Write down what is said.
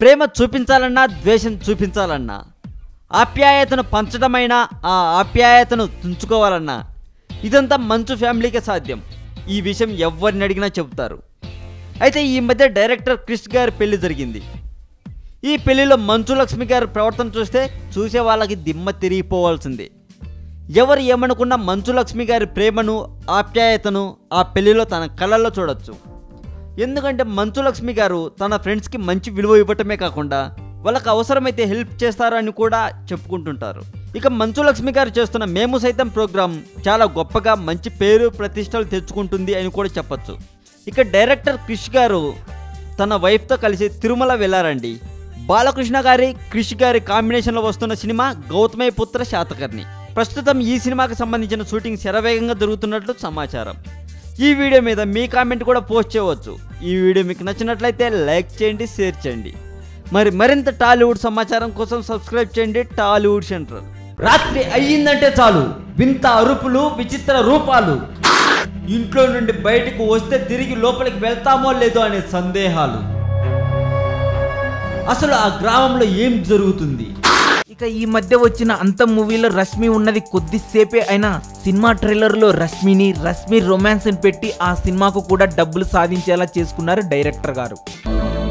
ప్రేమ చూపించాలన్నా ద్వేషం చూపించాలన్నా ఆప్యాయతను పంచడమైనా ఆ ఆప్యాయతను తుంచుకోవాలన్నా ఇదంతా మంచు ఫ్యామిలీకే సాధ్యం ఈ విషయం ఎవరిని అడిగినా చెబుతారు అయితే ఈ మధ్య డైరెక్టర్ క్రిష్ గారి పెళ్లి జరిగింది ఈ పెళ్లిలో మంచు లక్ష్మి గారి ప్రవర్తన చూస్తే చూసే వాళ్ళకి దిమ్మ తిరిగిపోవాల్సిందే ఎవరు ఏమనుకున్న మంచు లక్ష్మి గారి ప్రేమను ఆప్యాయతను ఆ పెళ్లిలో తన కళ్ళల్లో చూడొచ్చు ఎందుకంటే మంచు లక్ష్మి గారు తన ఫ్రెండ్స్కి మంచి విలువ ఇవ్వటమే కాకుండా వాళ్ళకి అవసరమైతే హెల్ప్ చేస్తారు అని కూడా చెప్పుకుంటుంటారు ఇక మంచు లక్ష్మి గారు చేస్తున్న మేము సైతం ప్రోగ్రాం చాలా గొప్పగా మంచి పేరు ప్రతిష్టలు తెచ్చుకుంటుంది అని కూడా చెప్పొచ్చు ఇక డైరెక్టర్ క్రిష్ గారు తన వైఫ్తో కలిసి తిరుమల వెళ్ళారండి బాలకృష్ణ గారి క్రిష్ గారి కాంబినేషన్లో వస్తున్న సినిమా గౌతమయ పుత్ర శాతకర్ణి ప్రస్తుతం ఈ సినిమాకి సంబంధించిన షూటింగ్ శరవేగంగా జరుగుతున్నట్లు సమాచారం ఈ వీడియో మీద మీ కామెంట్ కూడా పోస్ట్ చేయవచ్చు ఈ వీడియో మీకు నచ్చినట్లయితే లైక్ చేయండి షేర్ చేయండి మరి మరింత టాలీవుడ్ సమాచారం కోసం సబ్స్క్రైబ్ చేయండి టాలీవుడ్ సెంట్రల్ రాత్రి అయ్యిందంటే చాలు వింత అరుపులు విచిత్ర రూపాలు ఇంట్లో నుండి బయటకు వస్తే తిరిగి లోపలికి వెళ్తామో లేదో అనే సందేహాలు అసలు ఆ గ్రామంలో ఏం జరుగుతుంది ఇక ఈ మధ్య వచ్చిన అంత మూవీలో రష్మి ఉన్నది కొద్దిసేపే అయినా సినిమా ట్రైలర్లో రష్మిని రష్మి రొమాన్స్ అని పెట్టి ఆ సినిమాకు కూడా డబ్బులు సాధించేలా చేసుకున్నారు డైరెక్టర్ గారు